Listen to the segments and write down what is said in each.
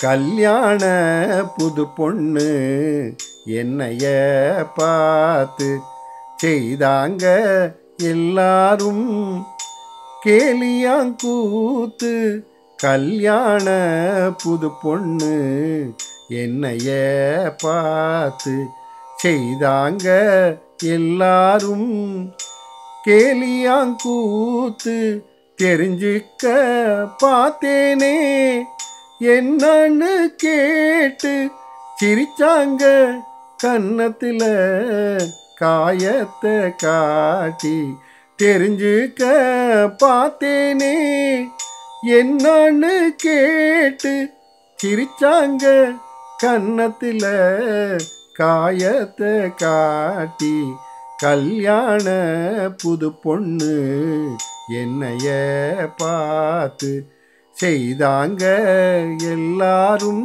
கல்யாண புது பொண்ணு என்னைய பார்த்து செய்தாங்க எல்லாரும் கேலியாங்கூத்து கல்யாண புது பொண்ணு என்னைய பார்த்து செய்தாங்க எல்லாரும் கேலியாங்கூத்து தெரிஞ்சுக்க பார்த்தேனே என்னன்னு கேட்டு சிரிச்சாங்க கன்னத்தில் காயத்தை காட்டி தெரிஞ்சுக்க பார்த்தேனே என்னன்னு கேட்டு சிரிச்சாங்க கன்னத்தில் காயத்தை காட்டி கல்யாண புது பொண்ணு என்னைய பார்த்து செய்தாங்க எல்லாரும்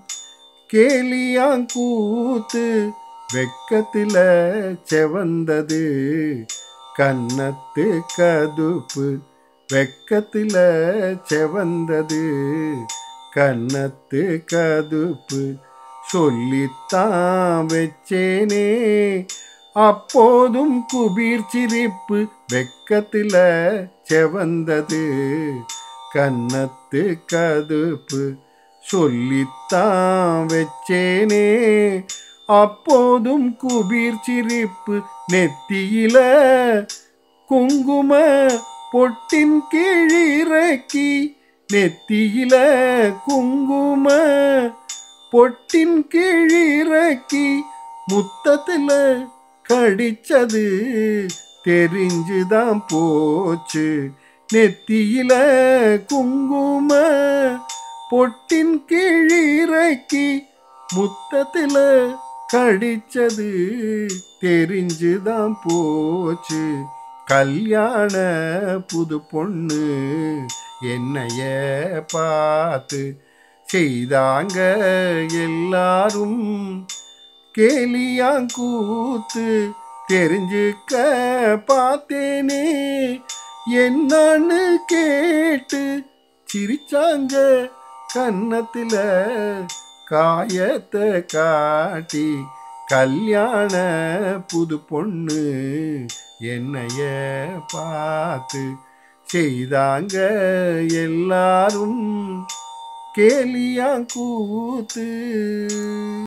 கேலியாங்கூத்து வெக்கத்தில் செவந்தது கன்னத்து கதுப்பு வெக்கத்தில் செவந்தது கன்னத்து கதுப்பு சொல்லித்தான் வச்சேனே அப்போதும் குபீர் சிரிப்பு வெக்கத்தில் செவந்தது கன்னத்து கதுப்பு சொல்லித்தான் வச்சேனே அப்போதும் குபீர் சிரிப்பு நெத்தியில குங்கும பொட்டின் கீழிறக்கி நெத்தியில குங்கும பொட்டின் கீழிறக்கி முத்தத்தில் கடிச்சது தெரிஞ்சுதான் போச்சு நெத்தியில குங்கும பொட்டின் கீழிறக்கி முத்தத்தில் கடிச்சது தெரிஞ்சுதான் போச்சு கல்யாண புது பொண்ணு என்னைய பார்த்து செய்தாங்க எல்லாரும் கேலியாங்கூத்து தெரிஞ்சுக்க பார்த்தேனே என்னன்னு கேட்டு சிரிச்சாங்க கன்னத்தில் காயத்தை காட்டி கல்யாண புது பொண்ணு என்னைய பார்த்து செய்தாங்க எல்லாரும் கேலியாங்கூத்து